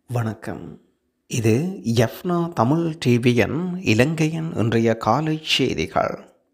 வணக்கம் இது எஃப்னா தமிழ் டிவியின் இலங்கையின் இன்றைய காலை செய்திகள்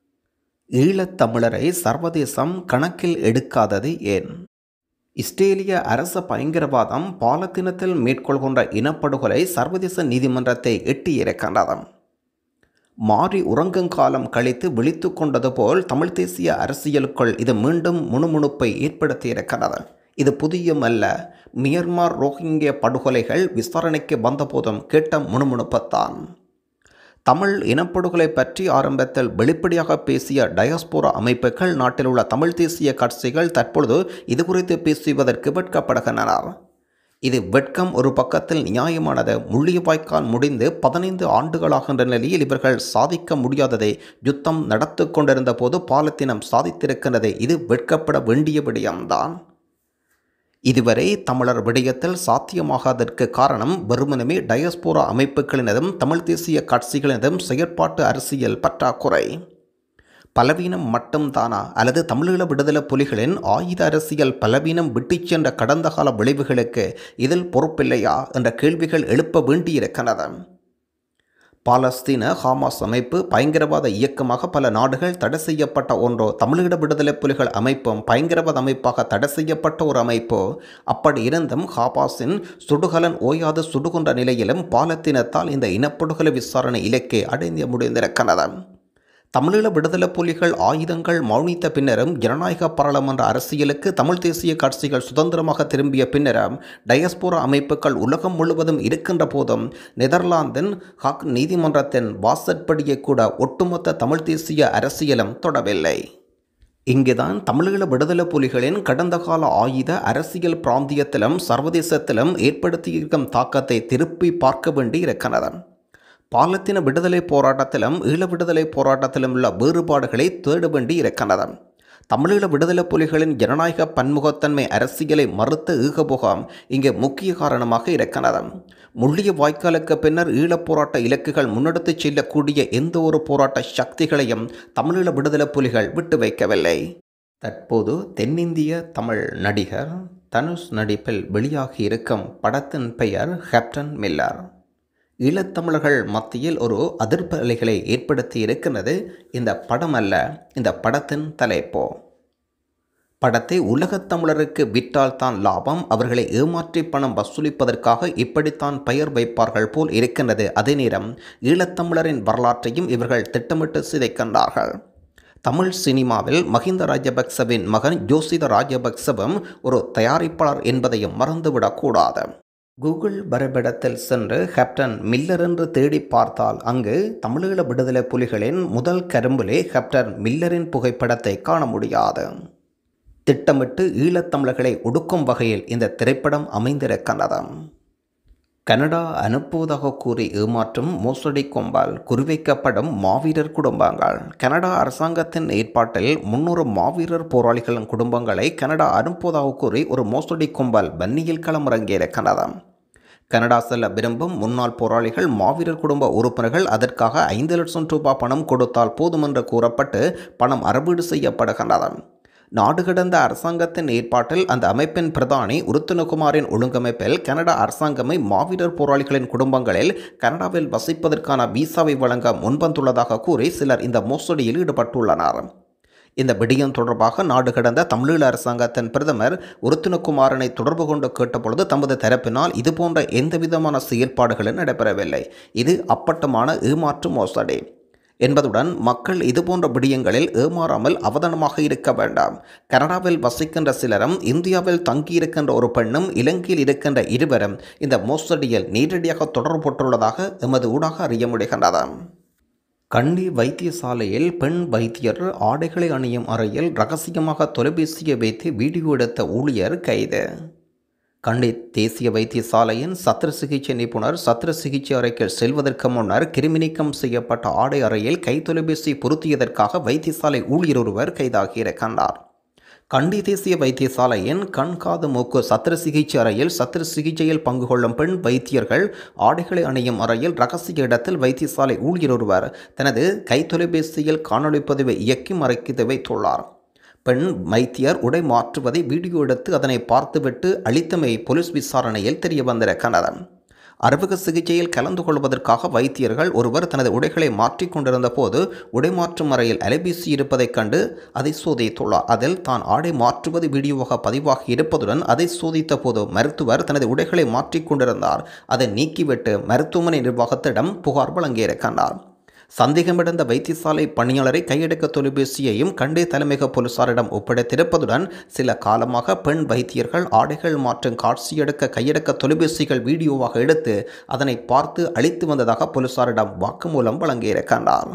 ஈழத்தமிழரை சர்வதேசம் கணக்கில் எடுக்காதது ஏன் இஸ்ரேலிய அரச பயங்கரவாதம் பாலத்தினத்தில் மேற்கொள்கின்ற இனப்படுகொலை சர்வதேச நீதிமன்றத்தை எட்டியிருக்கின்றது மாறி உறங்குங்காலம் கழித்து விழித்து கொண்டது போல் தமிழ் தேசிய அரசியலுக்குள் இது மீண்டும் முணுமுணுப்பை ஏற்படுத்தியிருக்கிறது இது புதியமல்ல மியன்மார் ரோஹிங்கிய படுகொலைகள் விசாரணைக்கு வந்தபோதும் கேட்ட முணுமுணுப்புத்தான் தமிழ் இனப்படுகொலை பற்றி ஆரம்பத்தில் வெளிப்படையாக பேசிய டயஸ்போரா அமைப்புகள் நாட்டில் உள்ள தமிழ் தேசிய கட்சிகள் தற்பொழுது இது குறித்து பேசுவதற்கு வெட்கப்படுகின்றனர் இது வெட்கம் ஒரு பக்கத்தில் நியாயமானது முள்ளியவாய்க்கால் முடிந்து பதினைந்து ஆண்டுகளாகின்ற நிலையில் இவர்கள் சாதிக்க முடியாததை யுத்தம் நடத்து கொண்டிருந்த போது பாலத்தினம் சாதித்திருக்கின்றது இது வெட்கப்பட வேண்டிய விடயம்தான் இதுவரை தமிழர் விடயத்தில் சாத்தியமாகாததற்கு காரணம் வெறுமனமே டயஸ்போரா அமைப்புகளினதும் தமிழ் தேசிய கட்சிகளினதும் செயற்பாட்டு அரசியல் பற்றாக்குறை பலவீனம் மட்டும்தானா அல்லது தமிழீழ விடுதலை புலிகளின் ஆயுத அரசியல் பலவீனம் விட்டுச் சென்ற கடந்த கால விளைவுகளுக்கு இதில் பொறுப்பில்லையா என்ற கேள்விகள் எழுப்ப வேண்டியிருக்கிறது பாலஸ்தீன ஹாமாஸ் அமைப்பு பயங்கரவாத இயக்கமாக பல நாடுகள் தடை செய்யப்பட்ட ஒன்றோ தமிழீழ விடுதலை புலிகள் அமைப்பும் பயங்கரவாத அமைப்பாக தடை செய்யப்பட்ட ஒரு அமைப்போ அப்படி இருந்தும் ஹாமாஸின் சுடுகலன் ஓயாது சுடுகின்ற நிலையிலும் பாலத்தினத்தால் இந்த இனப்படுகொலை விசாரணை இலக்கை அடைந்து முடிந்திருக்கிறது தமிழீழ விடுதலை புலிகள் ஆயுதங்கள் மௌனித்த பின்னரும் ஜனநாயக பாராளுமன்ற அரசியலுக்கு தமிழ் தேசிய கட்சிகள் சுதந்திரமாக திரும்பிய பின்னரும் டயஸ்போரா அமைப்புகள் உலகம் முழுவதும் இருக்கின்ற போதும் நெதர்லாந்தின் ஹாக் நீதிமன்றத்தின் வாசற்படியை கூட ஒட்டுமொத்த தமிழ் தேசிய அரசியலும் தொடவில்லை இங்குதான் தமிழீழ விடுதலை புலிகளின் கடந்த கால ஆயுத அரசியல் பிராந்தியத்திலும் சர்வதேசத்திலும் ஏற்படுத்தியிருக்கும் தாக்கத்தை திருப்பி பார்க்க வேண்டி இருக்கிறது பாலத்தின விடுதலை போராட்டத்திலும் ஈழ விடுதலை போராட்டத்திலும் உள்ள வேறுபாடுகளை தேட வேண்டி இருக்கின்றது தமிழீழ விடுதலை புலிகளின் ஜனநாயக பன்முகத்தன்மை அரசியலை மறுத்த ஈகபோகம் இங்கே முக்கிய காரணமாக இருக்கிறது முள்ளிய வாய்க்காலுக்கு பின்னர் ஈழப் போராட்ட இலக்குகள் முன்னெடுத்துச் செல்லக்கூடிய எந்த ஒரு போராட்ட சக்திகளையும் தமிழீழ விடுதலை புலிகள் விட்டு வைக்கவில்லை தற்போது தென்னிந்திய தமிழ் நடிகர் தனுஷ் நடிப்பில் வெளியாகி இருக்கும் படத்தின் பெயர் கேப்டன் மில்லர் ஈழத்தமிழர்கள் மத்தியில் ஒரு அதிர்ப்பு அலைகளை ஏற்படுத்தி இருக்கிறது இந்த படம் அல்ல இந்த படத்தின் தலைப்போ படத்தை உலகத் தமிழருக்கு விற்றால் தான் லாபம் அவர்களை ஏமாற்றி பணம் வசூலிப்பதற்காக இப்படித்தான் பெயர் வைப்பார்கள் போல் இருக்கின்றது அதே நேரம் ஈழத்தமிழரின் வரலாற்றையும் இவர்கள் திட்டமிட்டு சிதைக்கின்றார்கள் தமிழ் சினிமாவில் மஹிந்த ராஜபக்சவின் மகன் ஜோசித ராஜபக்சவும் ஒரு தயாரிப்பாளர் என்பதையும் மறந்துவிடக்கூடாது கூகுள் வரைபடத்தில் சென்று கேப்டன் மில்லர் என்று தேடி பார்த்தால் அங்கு தமிழீழ விடுதலை புலிகளின் முதல் கரும்பிலே கேப்டன் மில்லரின் புகைப்படத்தை காண முடியாது திட்டமிட்டு ஈழத்தமிழர்களை ஒடுக்கும் வகையில் இந்த திரைப்படம் அமைந்திருக்கின்றது கனடா அனுப்புவதாக கூறி ஏமாற்றும் மோசடி கொம்பால் குறிவைக்கப்படும் மாவீரர் குடும்பங்கள் கனடா அரசாங்கத்தின் ஏற்பாட்டில் முன்னூறு மாவீரர் போராளிகளின் குடும்பங்களை கனடா அனுப்புவதாக கூறி ஒரு மோசடி கும்பல் வன்னியில் களமிறங்கியிருக்கிறது கனடா செல்ல விரும்பும் முன்னாள் போராளிகள் மாவீரர் குடும்ப உறுப்பினர்கள் அதற்காக ஐந்து லட்சம் ரூபாய் பணம் கொடுத்தால் போதும் என்று கூறப்பட்டு பணம் அறவீடு செய்யப்படுகின்றது நாடு கடந்த அரசாங்கத்தின் ஏற்பாட்டில் அந்த அமைப்பின் பிரதானி உருத்துனகுமாரின் ஒழுங்கமைப்பில் கனடா அரசாங்கமே மாவீரர் போராளிகளின் குடும்பங்களில் கனடாவில் வசிப்பதற்கான விசாவை வழங்க முன்வந்துள்ளதாக கூறி சிலர் இந்த மோசடியில் ஈடுபட்டுள்ளனர் இந்த விடயம் தொடர்பாக நாடு கடந்த தமிழீழ அரசாங்கத்தின் பிரதமர் உருத்துனகுமாரனை தொடர்பு கொண்டு கேட்டபொழுது தமது தரப்பினால் இதுபோன்ற எந்தவிதமான செயல்பாடுகளும் நடைபெறவில்லை இது அப்பட்டமான ஏமாற்று மோசடி என்பதுடன் மக்கள் இதுபோன்ற விடயங்களில் ஏமாறாமல் அவதானமாக இருக்க வேண்டாம் கனடாவில் வசிக்கின்ற சிலரும் இந்தியாவில் தங்கியிருக்கின்ற ஒரு பெண்ணும் இலங்கையில் இருக்கின்ற இருவரும் இந்த மோசடியில் நேரடியாக தொடர்புற்றுள்ளதாக எமது ஊடாக அறிய முடிகின்றது கண்டி வைத்தியசாலையில் பெண் வைத்தியர் ஆடைகளை அணியும் அறையில் ரகசியமாக தொலைபேசியை வைத்து வீடியோ எடுத்த ஊழியர் கைது கண்டி தேசிய வைத்தியசாலையின் சத்திர சிகிச்சை நிபுணர் சத்திர சிகிச்சை அறைக்கு செல்வதற்கு முன்னர் கிருமிநீக்கம் செய்யப்பட்ட ஆடை அறையில் கைத்தொலைபேசி பொருத்தியதற்காக வைத்தியசாலை ஊழியர் ஒருவர் கைதாகியிருக்கின்றார் கண்டி தேசிய வைத்தியசாலையின் கண் காது மூக்கு சத்திர சிகிச்சை அறையில் சத்திர சிகிச்சையில் பங்கு கொள்ளும் பெண் வைத்தியர்கள் ஆடைகளை அணியும் அறையில் ரகசிய இடத்தில் வைத்தியசாலை ஊழியர் ஒருவர் தனது கைத்தொலைபேசியில் காணொலி பதிவை இயக்கி மறைத்து வைத்துள்ளார் பெண் வைத்தியர் உடை மாற்றுவதை வீடியோ எடுத்து அதனை பார்த்துவிட்டு அளித்தமை போலீஸ் விசாரணையில் தெரிய வந்திருக்கிறது அறுவக சிகிச்சையில் கலந்து கொள்வதற்காக வைத்தியர்கள் ஒருவர் தனது உடைகளை மாற்றிக் கொண்டிருந்த போது உடை மாற்றும் அறையில் அலைபேசி இருப்பதைக் கண்டு அதை சோதித்துள்ளார் அதில் தான் ஆடை மாற்றுவது வீடியோவாக பதிவாகி இருப்பதுடன் அதை சோதித்த போது மருத்துவர் தனது உடைகளை மாற்றிக் கொண்டிருந்தார் அதை நீக்கிவிட்டு மருத்துவமனை நிர்வாகத்திடம் புகார் வழங்கியிருக்கின்றார் சந்தேகமிடந்த வைத்தியசாலை பணியாளரை கையடக்க தொலைபேசியையும் கண்டே தலைமையக போலீசாரிடம் ஒப்படைத்திருப்பதுடன் சில காலமாக பெண் வைத்தியர்கள் ஆடைகள் மாற்றும் காட்சியெடுக்க கையடக்க தொலைபேசிகள் வீடியோவாக எடுத்து அதனை பார்த்து அளித்து வந்ததாக போலீசாரிடம் வாக்குமூலம் வழங்கியிருக்கின்றார்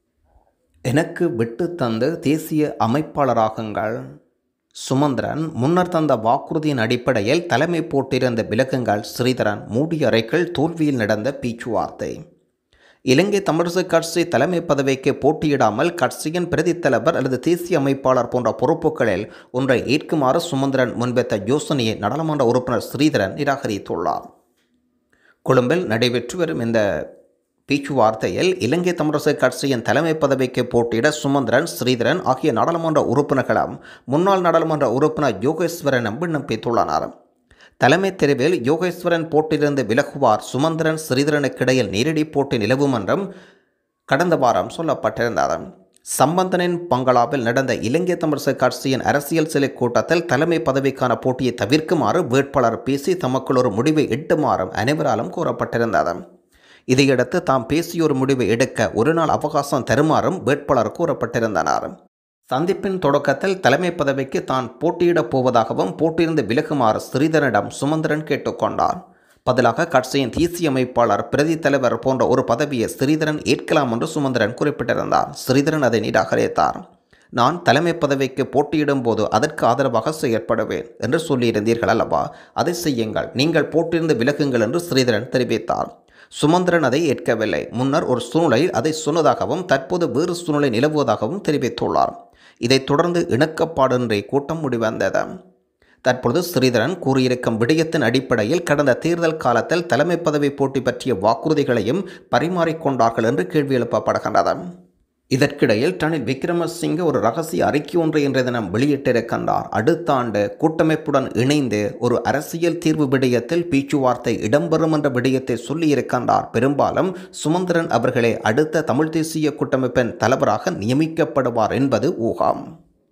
எனக்கு விட்டு தந்து தேசிய அமைப்பாளராகுங்கள் சுமந்திரன் முன்னர் தந்த வாக்குறுதியின் அடிப்படையில் தலைமை போட்டிருந்த விலக்குங்கள் ஸ்ரீதரன் மூடிய அறைகள் தோல்வியில் நடந்த பேச்சுவார்த்தை இலங்கை தமிழரசு கட்சி தலைமை பதவிக்கு போட்டியிடாமல் கட்சியின் பிரதி தலைவர் அல்லது தேசிய அமைப்பாளர் போன்ற பொறுப்புகளில் ஒன்றை ஏற்குமாறு சுமந்திரன் முன்வைத்த யோசனையை நாடாளுமன்ற உறுப்பினர் ஸ்ரீதரன் நிராகரித்துள்ளார் கொழும்பில் நடைபெற்று வரும் இந்த பேச்சுவார்த்தையில் இலங்கை தமிழரசு கட்சியின் தலைமை பதவிக்கு போட்டியிட சுமந்திரன் ஸ்ரீதரன் ஆகிய நாடாளுமன்ற உறுப்பினர்களும் முன்னாள் நாடாளுமன்ற உறுப்பினர் யோகேஸ்வரனும் விண்ணப்பித்துள்ளனர் தலைமை தெரிவில் யோகேஸ்வரன் போட்டியிலிருந்து விலகுவார் சுமந்திரன் ஸ்ரீதரனுக்கிடையில் நேரடி போட்டி நிலவும் என்றும் கடந்த வாரம் சொல்லப்பட்டிருந்தது சம்பந்தனின் பங்களாவில் நடந்த இலங்கை தமிழரசு கட்சியின் அரசியல் சிலை கூட்டத்தில் தலைமை பதவிக்கான போட்டியை தவிர்க்குமாறு வேட்பாளர் பேசி தமக்குள் ஒரு முடிவை எட்டுமாறும் அனைவராலும் கூறப்பட்டிருந்தது இதையடுத்து தாம் பேசிய ஒரு முடிவை எடுக்க ஒரு நாள் அவகாசம் தருமாறும் வேட்பாளர் கூறப்பட்டிருந்தனர் சந்திப்பின் தொடக்கத்தில் தலைமை பதவிக்கு தான் போட்டியிடப் போவதாகவும் போட்டியிருந்து விலகுமாறு ஸ்ரீதரனிடம் சுமந்திரன் கேட்டுக்கொண்டார் பதிலாக கட்சியின் தேசிய அமைப்பாளர் பிரதி தலைவர் போன்ற ஒரு பதவியை ஸ்ரீதரன் ஏற்கலாம் என்று சுமந்திரன் குறிப்பிட்டிருந்தார் ஸ்ரீதரன் அதை நிராகரித்தார் நான் தலைமை பதவிக்கு போட்டியிடும் போது அதற்கு ஆதரவாக செயற்படுவேன் என்று சொல்லியிருந்தீர்கள் அல்லவா அதை செய்யுங்கள் நீங்கள் போட்டியிருந்து விலகுங்கள் என்று ஸ்ரீதரன் தெரிவித்தார் சுமந்திரன் அதை ஏற்கவில்லை முன்னர் ஒரு சூழ்நிலையில் அதை சொன்னதாகவும் தற்போது வேறு சூழ்நிலை நிலவுவதாகவும் தெரிவித்துள்ளார் இதைத் தொடர்ந்து இணக்கப்பாடின்றி கூட்டம் முடிவந்தது தற்பொழுது ஸ்ரீதரன் கூறியிருக்கும் விடயத்தின் அடிப்படையில் கடந்த தேர்தல் காலத்தில் தலைமை பதவி போட்டி பற்றிய வாக்குறுதிகளையும் பரிமாறிக்கொண்டார்கள் என்று கேள்வி எழுப்பப்படுகின்றது இதற்கிடையில் ரணில் விக்ரமசிங்க ஒரு ரகசிய அறிக்கை ஒன்றை இன்றைய தினம் வெளியிட்டிருக்கின்றார் அடுத்த ஆண்டு கூட்டமைப்புடன் இணைந்து ஒரு அரசியல் தீர்வு விடயத்தில் பேச்சுவார்த்தை இடம்பெறும் என்ற விடயத்தை சொல்லியிருக்கின்றார் பெரும்பாலும் சுமந்திரன் அவர்களே அடுத்த தமிழ் தேசிய கூட்டமைப்பின் தலைவராக நியமிக்கப்படுவார் என்பது ஊகம்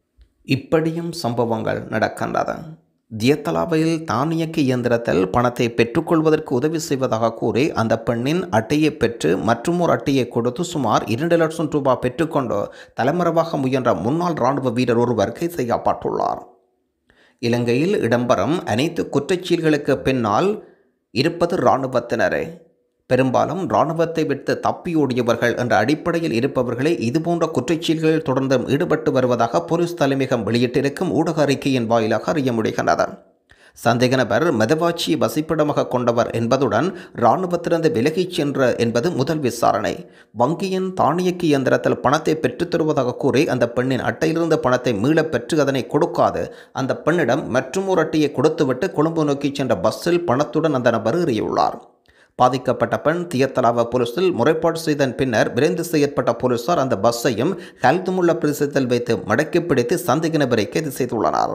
இப்படியும் சம்பவங்கள் நடக்கின்றது தியத்தலாவையில் தானியக்கு இயந்திரத்தில் பணத்தை பெற்றுக்கொள்வதற்கு உதவி செய்வதாக கூறி அந்த பெண்ணின் அட்டையை பெற்று மற்றும் ஒரு அட்டையை கொடுத்து சுமார் இரண்டு லட்சம் ரூபாய் பெற்றுக்கொண்டு தலைமறைவாக முயன்ற முன்னாள் இராணுவ வீரர் ஒருவர் கைது செய்யப்பட்டுள்ளார் இலங்கையில் இடம்பெறும் அனைத்து குற்றச்செயல்களுக்கு பின்னால் இருப்பது இராணுவத்தினரே பெரும்பாலும் இராணுவத்தை விட்டு தப்பியோடியவர்கள் என்ற அடிப்படையில் இருப்பவர்களே இதுபோன்ற குற்றச்செயல்களில் தொடர்ந்தும் ஈடுபட்டு வருவதாக போலீஸ் தலைமையகம் வெளியிட்டிருக்கும் ஊடக அறிக்கையின் வாயிலாக அறிய முடிகின்றது சந்தேக நபர் மெதவாச்சியை வசிப்பிடமாக கொண்டவர் என்பதுடன் இராணுவத்திலிருந்து விலகிச் சென்ற என்பது முதல் விசாரணை வங்கியின் தானியக்கு இயந்திரத்தில் பணத்தை பெற்றுத் தருவதாக கூறி அந்த பெண்ணின் அட்டையிலிருந்த பணத்தை மீளப் பெற்று அதனை கொடுக்காது அந்த பெண்ணிடம் மற்றும் ஒரு அட்டையை கொடுத்துவிட்டு கொழும்பு நோக்கி சென்ற பஸ்ஸில் பணத்துடன் அந்த நபர் ஏறியுள்ளார் பாதிக்கப்பட்ட பெண் தியத்தலாவ போலீஸில் முறைப்பாடு செய்தன் பின்னர் விரைந்து செயற்பட்ட போலீசார் அந்த பஸ்ஸையும் கல்துமுள்ள பிரதேசத்தில் வைத்து மடக்கி பிடித்து சந்தேக நபரை கைது செய்துள்ளனர்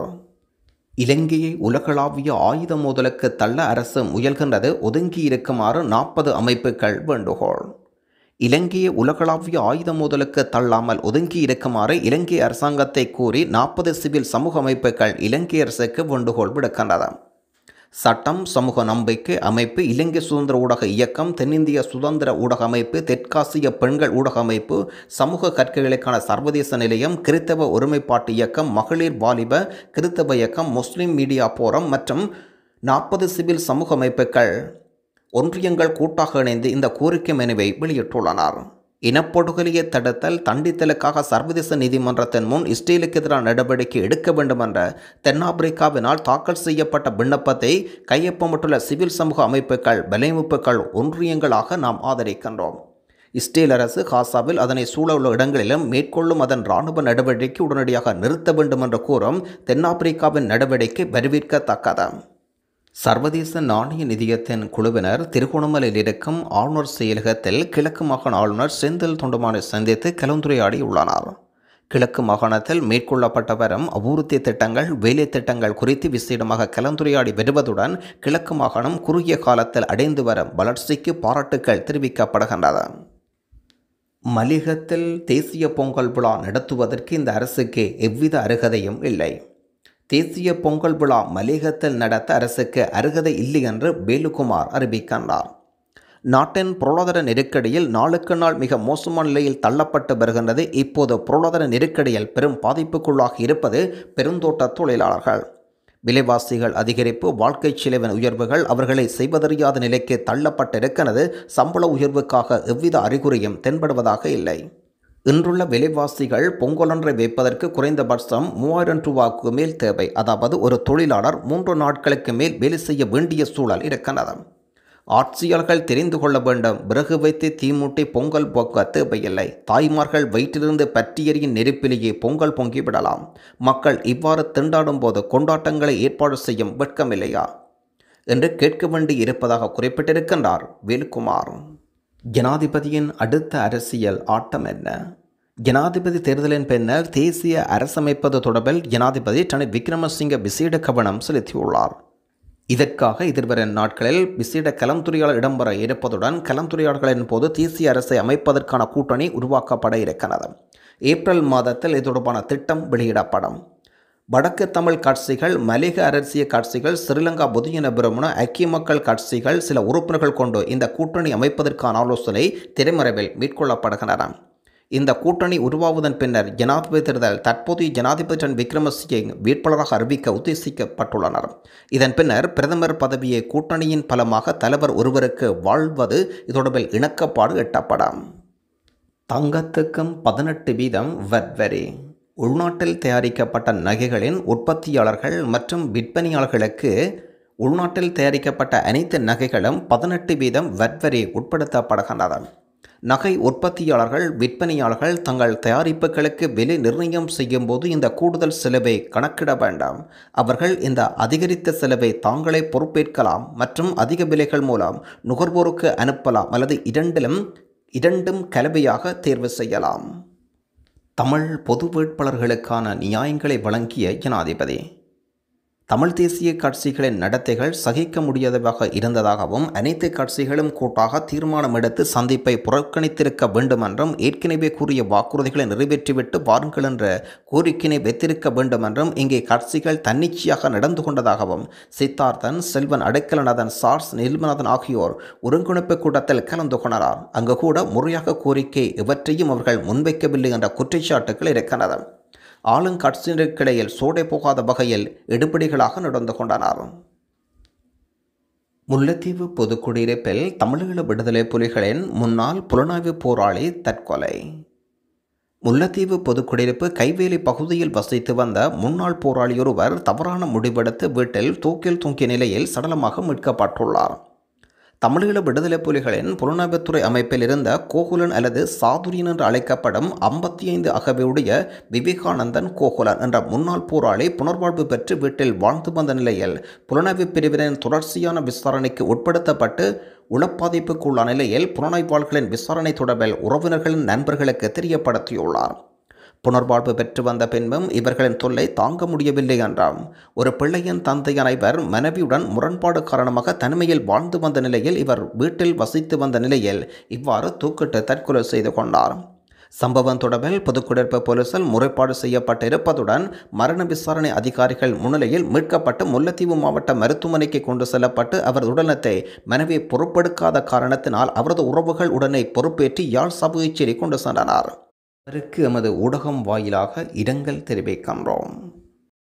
இலங்கையை உலகளாவிய ஆயுத மோதலுக்கு தள்ள அரசு முயல்கின்றது ஒதுங்கி இருக்குமாறு நாற்பது அமைப்புகள் வேண்டுகோள் இலங்கையை உலகளாவிய ஆயுத மோதலுக்கு தள்ளாமல் ஒதுங்கி இருக்குமாறு இலங்கை அரசாங்கத்தை கூறி நாற்பது சிவில் சமூக அமைப்புகள் இலங்கை அரசுக்கு வேண்டுகோள் விடுக்கின்றன சட்டம் சமூக நம்பிக்கை அமைப்பு இலங்கை சுதந்திர ஊடக இயக்கம் தென்னிந்திய சுதந்திர ஊடக அமைப்பு தெற்காசிய பெண்கள் ஊடக அமைப்பு சமூக கற்கைகளுக்கான சர்வதேச நிலையம் கிறித்தவ ஒருமைப்பாட்டு இயக்கம் மகளிர் வாலிப கிறித்தவ இயக்கம் முஸ்லிம் மீடியா போரம் மற்றும் நாற்பது சிவில் சமூக அமைப்புகள் ஒன்றியங்கள் கூட்டாக இணைந்து இந்த கோரிக்கை மனுவை வெளியிட்டுள்ளனர் இனப்படுகொலையை தடுத்தல் தண்டித்தலுக்காக சர்வதேச நீதிமன்றத்தின் முன் இஸ்ரேலுக்கு எதிரான நடவடிக்கை எடுக்க வேண்டும் என்ற தென்னாப்பிரிக்காவினால் தாக்கல் செய்யப்பட்ட விண்ணப்பத்தை கையொப்பமிட்டுள்ள சிவில் சமூக அமைப்புகள் வலையமைப்புகள் ஒன்றியங்களாக நாம் ஆதரிக்கின்றோம் இஸ்ரேல் அரசு காசாவில் அதனை சூழ உள்ள இடங்களிலும் மேற்கொள்ளும் அதன் இராணுவ நடவடிக்கை உடனடியாக நிறுத்த வேண்டும் என்று கூறும் தென்னாப்பிரிக்காவின் நடவடிக்கை வரவேற்கத்தக்கது சர்வதேச நாணய நிதியத்தின் குழுவினர் திருகோணமலையில் இருக்கும் ஆளுநர் செயலகத்தில் கிழக்கு மாகாண ஆளுநர் செந்தில் தொண்டமானை சந்தித்து கலந்துரையாடி உள்ளனர் கிழக்கு மாகாணத்தில் மேற்கொள்ளப்பட்ட வரும் அபிவிருத்தி திட்டங்கள் வேலை திட்டங்கள் குறித்து விசேடமாக கலந்துரையாடி வருவதுடன் கிழக்கு மாகாணம் குறுகிய காலத்தில் அடைந்து வரும் வளர்ச்சிக்கு பாராட்டுக்கள் தெரிவிக்கப்படுகின்றன மலிகத்தில் தேசிய பொங்கல் விழா நடத்துவதற்கு இந்த அரசுக்கு எவ்வித அருகதையும் இல்லை தேசிய பொங்கல் விழா மலிகத்தில் நடத்த அரசுக்கு அருகதை இல்லை என்று வேலுகுமார் அறிவிக்கின்றார் நாட்டின் பொருளாதார நெருக்கடியில் நாளுக்கு நாள் மிக மோசமான நிலையில் தள்ளப்பட்டு வருகின்றது இப்போது பொருளாதார நெருக்கடியில் பெரும் பாதிப்புக்குள்ளாகி இருப்பது பெருந்தோட்ட தொழிலாளர்கள் விலைவாசிகள் அதிகரிப்பு வாழ்க்கை செலவின் உயர்வுகள் அவர்களை செய்வதறியாத நிலைக்கு தள்ளப்பட்டிருக்கிறது சம்பள உயர்வுக்காக எவ்வித அறிகுறியும் தென்படுவதாக இல்லை இன்றுள்ள விலைவாசிகள் பொங்கலொன்றை வைப்பதற்கு குறைந்தபட்சம் மூவாயிரம் ரூபாய்க்கு மேல் தேவை அதாவது ஒரு தொழிலாளர் மூன்று நாட்களுக்கு மேல் வேலை செய்ய வேண்டிய சூழல் இருக்கிறது ஆட்சியாளர்கள் தெரிந்து கொள்ள வேண்டும் விறகு வைத்து தீமூட்டி பொங்கல் போக்க தேவையில்லை தாய்மார்கள் வயிற்றிலிருந்து பற்றியறியின் நெருப்பிலேயே பொங்கல் பொங்கி விடலாம் மக்கள் இவ்வாறு திண்டாடும் போது கொண்டாட்டங்களை ஏற்பாடு செய்யும் வெட்கமில்லையா என்று கேட்க வேண்டி இருப்பதாக குறிப்பிட்டிருக்கின்றார் வேலுக்குமார் ஜனாதிபதியின் அடுத்த அரசியல் ஆட்டம் என்ன ஜனாதிபதி தேர்தலின் பின்னர் தேசிய அரசமைப்பது தொடர்பில் ஜனாதிபதி ரணில் விக்ரமசிங்க விசேட கவனம் செலுத்தியுள்ளார் இதற்காக எதிர்வரும் நாட்களில் விசேட கலந்துரையாடல் இடம்பெற இருப்பதுடன் கலந்துரையாடல்களின் போது தேசிய அரசை அமைப்பதற்கான கூட்டணி உருவாக்கப்பட இருக்கிறது ஏப்ரல் மாதத்தில் இது தொடர்பான திட்டம் வெளியிடப்படும் வடக்கு தமிழ் கட்சிகள் மலிக அரசியல் கட்சிகள் ஸ்ரீலங்கா பொதுஜன பிரமுன ஐக்கிய மக்கள் கட்சிகள் சில உறுப்பினர்கள் கொண்டு இந்த கூட்டணி அமைப்பதற்கான ஆலோசனை திரைமறைவில் மேற்கொள்ளப்படுகின்றன இந்த கூட்டணி உருவாவதன் பின்னர் ஜனாதிபதி தேர்தல் தற்போதைய ஜனாதிபதி ரணில் விக்ரமசிங்கே வேட்பாளராக அறிவிக்க உத்தேசிக்கப்பட்டுள்ளனர் இதன் பின்னர் பிரதமர் பதவியை கூட்டணியின் பலமாக தலைவர் ஒருவருக்கு வாழ்வது தொடர்பில் இணக்கப்பாடு எட்டப்படும் தங்கத்துக்கும் பதினெட்டு வீதம் வரி உள்நாட்டில் தயாரிக்கப்பட்ட நகைகளின் உற்பத்தியாளர்கள் மற்றும் விற்பனையாளர்களுக்கு உள்நாட்டில் தயாரிக்கப்பட்ட அனைத்து நகைகளும் பதினெட்டு வீதம் வரி உட்படுத்தப்படுகின்றன நகை உற்பத்தியாளர்கள் விற்பனையாளர்கள் தங்கள் தயாரிப்புகளுக்கு விலை நிர்ணயம் செய்யும் போது இந்த கூடுதல் செலவை கணக்கிட வேண்டாம் அவர்கள் இந்த அதிகரித்த செலவை தாங்களே பொறுப்பேற்கலாம் மற்றும் அதிக விலைகள் மூலம் நுகர்வோருக்கு அனுப்பலாம் அல்லது இரண்டிலும் இரண்டும் கலவையாக தேர்வு செய்யலாம் தமிழ் பொது வேட்பாளர்களுக்கான நியாயங்களை வழங்கிய ஜனாதிபதி தமிழ் தேசிய கட்சிகளின் நடத்தைகள் சகிக்க முடியாததாக இருந்ததாகவும் அனைத்து கட்சிகளும் கூட்டாக தீர்மானம் எடுத்து சந்திப்பை புறக்கணித்திருக்க வேண்டுமென்றும் ஏற்கனவே கூறிய வாக்குறுதிகளை நிறைவேற்றிவிட்டு வாருங்கள் என்ற கோரிக்கையை வைத்திருக்க வேண்டுமென்றும் இங்கே கட்சிகள் தன்னிச்சையாக நடந்து கொண்டதாகவும் சித்தார்த்தன் செல்வன் அடைக்கலநாதன் சார்ஸ் நிர்மநாதன் ஆகியோர் ஒருங்கிணைப்பு கூட்டத்தில் கலந்து கொண்டனர் அங்கு கூட முறையாக கோரிக்கை எவற்றையும் அவர்கள் முன்வைக்கவில்லை என்ற குற்றச்சாட்டுகள் இருக்கின்றன ஆளுங்கட்சியினருக்கிடையில் சோடை போகாத வகையில் எடுபடிகளாக நடந்து கொண்டனர் முல்லைத்தீவு பொதுக்குடியிருப்பில் தமிழீழ விடுதலை புலிகளின் முன்னாள் புலனாய்வு போராளி தற்கொலை முல்லைத்தீவு பொதுக்குடியிருப்பு கைவேலி பகுதியில் வசித்து வந்த முன்னாள் போராளியொருவர் தவறான முடிவெடுத்து வீட்டில் தூக்கில் தூங்கிய நிலையில் சடலமாக மீட்கப்பட்டுள்ளார் தமிழீழ விடுதலை புலிகளின் புலனாய்வுத்துறை அமைப்பில் இருந்த கோகுலன் அல்லது சாதுரியன் என்று அழைக்கப்படும் ஐம்பத்தி ஐந்து அகவையுடைய விவேகானந்தன் கோகுலன் என்ற முன்னாள் போராளி புனர்வாழ்வு பெற்று வீட்டில் வாழ்ந்து வந்த நிலையில் புலனாய்வு பிரிவினரின் தொடர்ச்சியான விசாரணைக்கு உட்படுத்தப்பட்டு உளப்பாதிப்புக்குள்ள நிலையில் புலனாய்வாளர்களின் விசாரணை தொடர்பில் உறவினர்களின் நண்பர்களுக்கு தெரியப்படுத்தியுள்ளார் புனர்வாழ்வு பெற்று வந்த பின்பும் இவர்களின் தொல்லை தாங்க முடியவில்லை என்றாம் ஒரு பிள்ளையின் தந்தையான இவர் மனைவியுடன் முரண்பாடு காரணமாக தனிமையில் வாழ்ந்து வந்த நிலையில் இவர் வீட்டில் வசித்து வந்த நிலையில் இவ்வாறு தூக்கிட்டு தற்கொலை செய்து கொண்டார் சம்பவம் தொடர்பில் புதுக்குடியிருப்பு போலீசால் முறைப்பாடு செய்யப்பட்டிருப்பதுடன் மரண விசாரணை அதிகாரிகள் முன்னிலையில் மீட்கப்பட்டு முல்லைத்தீவு மாவட்ட மருத்துவமனைக்கு கொண்டு செல்லப்பட்டு அவரது உடலத்தை மனைவி பொறுப்பெடுக்காத காரணத்தினால் அவரது உறவுகள் உடனே பொறுப்பேற்று யாழ் சபைச்சேரி கொண்டு சென்றனர் அவருக்கு எமது ஊடகம் வாயிலாக இரங்கல் தெரிவிக்கின்றோம்